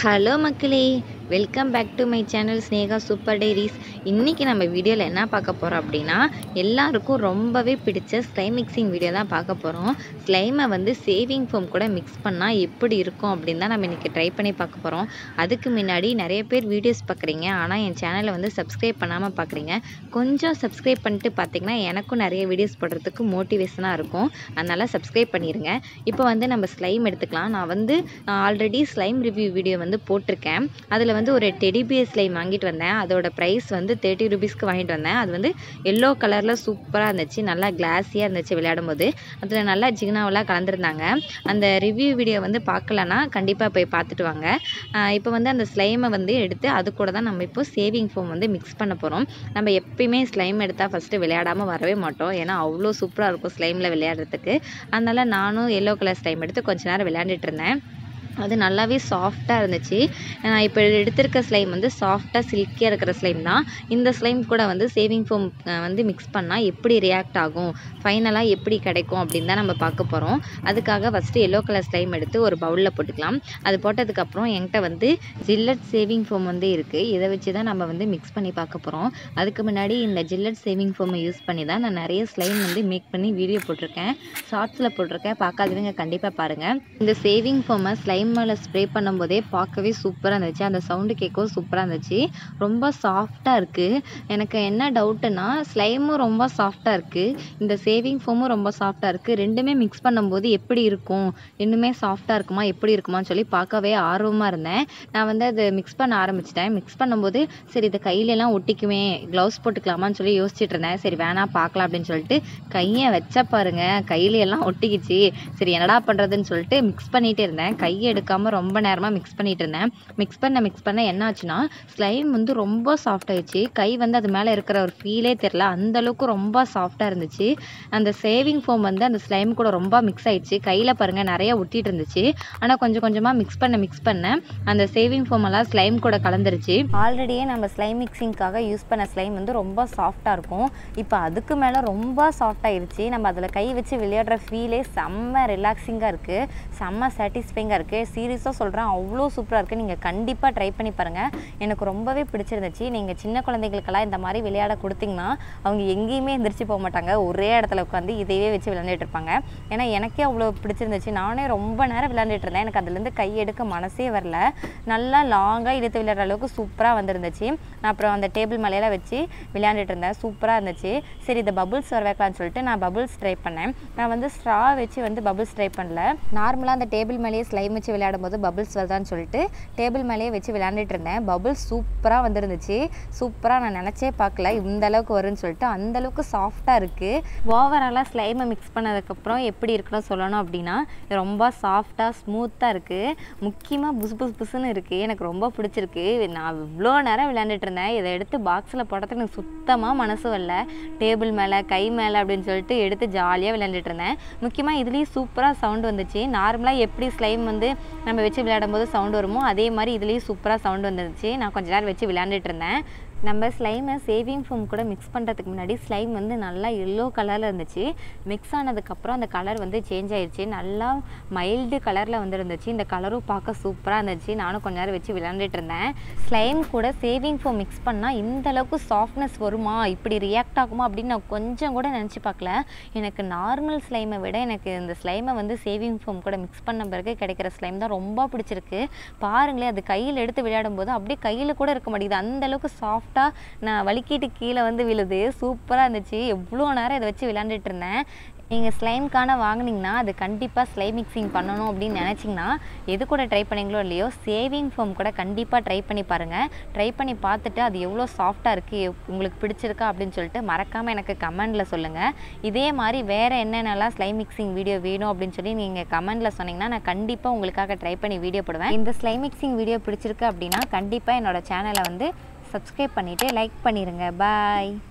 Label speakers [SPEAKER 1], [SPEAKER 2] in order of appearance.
[SPEAKER 1] hello மக்களே welcome back to my channel Sneha super diaries இன்றைக்கி நம்ம வீடியோவில் என்ன பார்க்க போகிறோம் அப்படின்னா எல்லாருக்கும் ரொம்பவே பிடிச்ச ஸ்லைம் மிக்சிங் வீடியோ தான் பார்க்க போகிறோம் ஸ்லைமை வந்து சேவிங் ஃபோம் கூட மிக்ஸ் பண்ணால் எப்படி இருக்கும் அப்படின்னு தான் நம்ம இன்றைக்கி ட்ரை பண்ணி பார்க்க போகிறோம் அதுக்கு முன்னாடி நிறைய பேர் வீடியோஸ் பார்க்குறீங்க ஆனால் என் சேனலை வந்து சப்ஸ்கிரைப் பண்ணாமல் பார்க்குறீங்க கொஞ்சம் சப்ஸ்கிரைப் பண்ணிட்டு பார்த்தீங்கன்னா எனக்கும் நிறைய வீடியோஸ் போடுறதுக்கு மோட்டிவேஷனாக இருக்கும் அதனால் சப்ஸ்கிரைப் பண்ணிடுங்க இப்போ வந்து நம்ம ஸ்லைம் எடுத்துக்கலாம் நான் வந்து நான் ஆல்ரெடி ஸ்லைம் ரிவ்யூ வீடியோ வந்து போட்டிருக்கேன் அதில் வந்து ஒரு டெடிபியர் ஸ்லைம் வாங்கிட்டு வந்தேன் அதோட ப்ரைஸ் வந்து தேர்ட்டி ருபீஸ்க்கு வாங்கிட்டு வந்தேன் அது வந்து எல்லோ கலரில் சூப்பராக இருந்துச்சு நல்லா கிளாஸியாக இருந்துச்சு விளையாடும் போது அதில் நல்லா ஜிக்னாவெல்லாம் கலந்துருந்தாங்க அந்த ரிவ்யூ வீடியோ வந்து பார்க்கலன்னா கண்டிப்பாக போய் பார்த்துட்டு வாங்க ஆஹ் இப்போ வந்து அந்த ஸ்லைமை வந்து எடுத்து அது கூட தான் நம்ம இப்போ சேவிங் ஃபோம் வந்து மிக்ஸ் பண்ண போகிறோம் நம்ம எப்பயுமே ஸ்லைம் எடுத்தால் ஃபஸ்ட்டு விளையாடாமல் வரவே மாட்டோம் ஏன்னா அவ்வளோ சூப்பராக இருக்கும் ஸ்லைமில் விளையாடுறதுக்கு அதனால நானும் எல்லோ கலர் ஸ்லைம் எடுத்து கொஞ்ச நேரம் விளையாண்டுட்டு இருந்தேன் அது நல்லாவே சாஃப்டாக இருந்துச்சு நான் இப்போ எடுத்திருக்க ஸ்லைம் வந்து சாஃப்டாக சில்கியாக இருக்கிற ஸ்லைம் தான் இந்த ஸ்லைம் கூட வந்து சேவிங் ஃபோம் வந்து மிக்ஸ் பண்ணால் எப்படி ரியாக்ட் ஆகும் ஃபைனலாக எப்படி கிடைக்கும் அப்படின்னு தான் நம்ம பார்க்க போகிறோம் அதுக்காக ஃபஸ்ட்டு எல்லோ கலர் ஸ்லைம் எடுத்து ஒரு பவுலில் போட்டுக்கலாம் அது போட்டதுக்கப்புறம் என்கிட்ட வந்து ஜில்லட் சேவிங் ஃபோம் வந்து இருக்குது இதை வச்சு தான் நம்ம வந்து மிக்ஸ் பண்ணி பார்க்க போகிறோம் அதுக்கு முன்னாடி இந்த ஜில்லட் சேவிங் ஃபோமை யூஸ் பண்ணி தான் நான் நிறைய ஸ்லைம் வந்து மேக் பண்ணி வீடியோ போட்டிருக்கேன் ஷார்ட்ஸில் போட்டிருக்கேன் பார்க்காதவங்க கண்டிப்பாக பாருங்கள் இந்த சேவிங் ஃபோமை ஸ்லைம் மேலே ஸ்ப்ரே பண்ணும்போதே பார்க்கவே சூப்பராக இருந்துச்சு அந்த சவுண்டு கேட்கவும் சூப்பராக இருந்துச்சு ரொம்ப சாஃப்டாக இருக்குது எனக்கு என்ன டவுட்டுன்னா ஸ்லைமும் ரொம்ப சாஃப்டாக இருக்குது இந்த சேவிங் ஃபோமும் ரொம்ப சாஃப்டாக இருக்குது ரெண்டுமே மிக்ஸ் பண்ணும்போது எப்படி இருக்கும் இன்னுமே சாஃப்டாக இருக்குமா எப்படி இருக்குமான்னு சொல்லி பார்க்கவே ஆர்வமாக இருந்தேன் நான் வந்து அதை மிக்ஸ் பண்ண ஆரம்பிச்சிட்டேன் மிக்ஸ் பண்ணும்போது சரி இதை கையிலலாம் ஒட்டிக்குமே க்ளவுஸ் போட்டுக்கலாமான்னு சொல்லி யோசிச்சுட்டு இருந்தேன் சரி வேணாம் பார்க்கலாம் அப்படின்னு சொல்லிட்டு கையை வச்ச பாருங்க கையில எல்லாம் ஒட்டிக்கிச்சு சரி என்னடா பண்ணுறதுன்னு சொல்லிட்டு மிக்ஸ் பண்ணிகிட்டே இருந்தேன் கையை எடுக்காமல் ரொம்ப நேரமாக மிக்ஸ் பண்ணிட்டு இருந்தேன் மிக்ஸ் பண்ண மிக்ஸ் பண்ண என்ன ஆச்சுன்னா ஸ்லைம் வந்து ரொம்ப சாஃப்ட் ஆயிடுச்சு கை வந்து அது மேலே இருக்கிற ஒரு ஃபீலே தெரில அந்த அளவுக்கு ரொம்ப சாஃப்டாக இருந்துச்சு அந்த சேவிங் ஃபோம் வந்து அந்த ஸ்லைம் கூட ரொம்ப மிக்ஸ் ஆயிடுச்சு கையில் பாருங்கள் நிறைய ஒட்டிட்டு இருந்துச்சு ஆனால் கொஞ்சம் கொஞ்சமாக மிக்ஸ் பண்ண மிக்ஸ் பண்ண அந்த சேவிங் ஃபோம் எல்லாம் ஸ்லைம் கூட கலந்துருச்சு ஆல்ரெடியே நம்ம ஸ்லைம் மிக்சிங்காக யூஸ் பண்ண ஸ்லைம் வந்து ரொம்ப சாஃப்டாக இருக்கும் இப்போ அதுக்கு மேலே ரொம்ப சாஃப்டாகிருச்சு நம்ம அதில் கை வச்சு விளையாடுற ஃபீலே செம்ம ரிலாக்ஸிங்காக இருக்குது செம்ம சாட்டிஸ்ஃபைங்காக இருக்குது சீரியஸாக சொல்கிறேன் அவ்வளோ சூப்பராக இருக்குது நீங்கள் கண்டிப்பாக ட்ரை பண்ணி பாருங்கள் எனக்கு ரொம்பவே பிடிச்சிருந்துச்சு நீங்கள் சின்ன குழந்தைகளுக்கெல்லாம் இந்த மாதிரி விளையாட கொடுத்தீங்கன்னா அவங்க எங்கேயுமே எந்திரிச்சு போக மாட்டாங்க ஒரே இடத்துல உட்காந்து இதையே வச்சு விளையாண்டுட்டு இருப்பாங்க ஏன்னா எனக்கே அவ்வளோ பிடிச்சிருந்துச்சு நானே ரொம்ப நேரம் விளையாண்டுட்டு இருந்தேன் எனக்கு அதுலேருந்து கை எடுக்க மனசே வரல நல்லா லாங்காக இழுத்து விளையாடுற அளவுக்கு சூப்பராக வந்துருந்துச்சு நான் அப்புறம் அந்த டேபிள் மேலையெல்லாம் வச்சு விளையாண்டுட்டு இருந்தேன் சூப்பராக இருந்துச்சு சரி இந்த பபுள்ஸ் வர வைக்கலாம்னு சொல்லிட்டு நான் பபுள்ஸ் ட்ரை பண்ணேன் நான் வந்து ஸ்ட்ரா வச்சு வந்து பபுள்ஸ் ட்ரை பண்ணல நார்மலாக அந்த டேபிள் மேலேயே ஸ்லைம் வச்சு விளையாடும் போது பபுள்ஸ் வருதான்னு சொல்லிட்டு டேபிள் மேலேயே வச்சு விளையாண்டுட்டு இருந்தேன் பபுள்ஸ் சூப்பராக வந்துருந்துச்சு சூப்பராக நான் நினச்சே பார்க்கல இந்த அளவுக்கு வரும்னு சொல்லிட்டு அந்த அளவுக்கு சாஃப்டாக இருக்குது ஓவராலாக ஸ்லைமை மிக்ஸ் பண்ணதுக்கப்புறம் எப்படி இருக்குன்னு சொல்லணும் அப்படின்னா ரொம்ப சாஃப்டாக ஸ்மூத்தாக இருக்குது முக்கியமாக புசு புசு புசுன்னு இருக்குது எனக்கு ரொம்ப பிடிச்சிருக்கு நான் இவ்வளோ நேரம் விளையாண்டுட்டு இருந்தேன் இதை எடுத்து பாக்ஸில் போடுறதுக்கு எனக்கு சுத்தமாக மனசு வரல டேபிள் மேலே கை மேலே அப்படின்னு சொல்லிட்டு எடுத்து ஜாலியாக விளையாண்டுட்டு இருந்தேன் முக்கியமாக இதுலேயும் சூப்பராக சவுண்ட் வந்துச்சு நார்மலாக எப்படி ஸ்லைம் வந்து நம்ம வச்சு விளையாடும் போது சவுண்ட் வருமோ அதே மாதிரி இதுலேயும் சூப்பராக சவுண்ட் வந்துருச்சு நான் கொஞ்ச நேரம் வச்சு விளையாண்டுட்டு இருந்தேன் நம்ம ஸ்லைமை சேவிங் ஃபோம் கூட மிக்ஸ் பண்ணுறதுக்கு முன்னாடி ஸ்லைம் வந்து நல்லா எல்லோ கலரில் இருந்துச்சு மிக்ஸ் ஆனதுக்கப்புறம் அந்த கலர் வந்து சேஞ்ச் ஆயிடுச்சு நல்லா மைல்டு கலரில் வந்து இருந்துச்சு இந்த கலரும் பார்க்க சூப்பராக இருந்துச்சு நானும் கொஞ்ச நேரம் வச்சு விளையாண்டுட்டு இருந்தேன் ஸ்லைம் கூட சேவிங் ஃபோம் மிக்ஸ் பண்ணால் இந்த அளவுக்கு சாஃப்ட்னஸ் வருமா இப்படி ரியாக்ட் ஆகுமா அப்படின்னு நான் கொஞ்சம் கூட நினச்சி பார்க்கல எனக்கு நார்மல் ஸ்லைமை விட எனக்கு இந்த ஸ்லைமை வந்து சேவிங் ஃபோம் கூட மிக்ஸ் பண்ண பிறகு கிடைக்கிற ஸ்லைம் தான் ரொம்ப பிடிச்சிருக்கு பாருங்களேன் அது கையில் எடுத்து விளையாடும் போது அப்படியே கையில் கூட இருக்க மாட்டேங்குது அந்த அளவுக்கு சாஃப்ட் சாஃப்டாக நான் வலிக்கிட்டு கீழே வந்து விழுது சூப்பராக இருந்துச்சு எவ்வளோ நேரம் இதை வச்சு விளையாண்டுட்டு இருந்தேன் நீங்கள் ஸ்லைம்க்கான வாங்கினீங்கன்னா அது கண்டிப்பாக ஸ்லைம் மிக்சிங் பண்ணணும் அப்படின்னு நினச்சிங்கன்னா எது கூட ட்ரை பண்ணீங்களோ இல்லையோ சேவிங் ஃபோம் கூட கண்டிப்பாக ட்ரை பண்ணி பாருங்கள் ட்ரை பண்ணி பார்த்துட்டு அது எவ்வளோ சாஃப்டாக இருக்குது உங்களுக்கு பிடிச்சிருக்கா அப்படின்னு சொல்லிட்டு மறக்காமல் எனக்கு கமெண்டில் சொல்லுங்கள் இதே மாதிரி வேறு என்னென்னலாம் ஸ்லைம் மிக்சிங் வீடியோ வேணும் அப்படின்னு சொல்லி நீங்கள் கமெண்டில் சொன்னீங்கன்னா நான் கண்டிப்பாக உங்களுக்காக ட்ரை பண்ணி வீடியோ போடுவேன் இந்த ஸ்லைம் மிக்சிங் வீடியோ பிடிச்சிருக்கு அப்படின்னா கண்டிப்பாக என்னோடய சேனலை வந்து சப்ஸ்கிரைப் பண்ணிவிட்டு லைக் பண்ணிடுங்க பாய்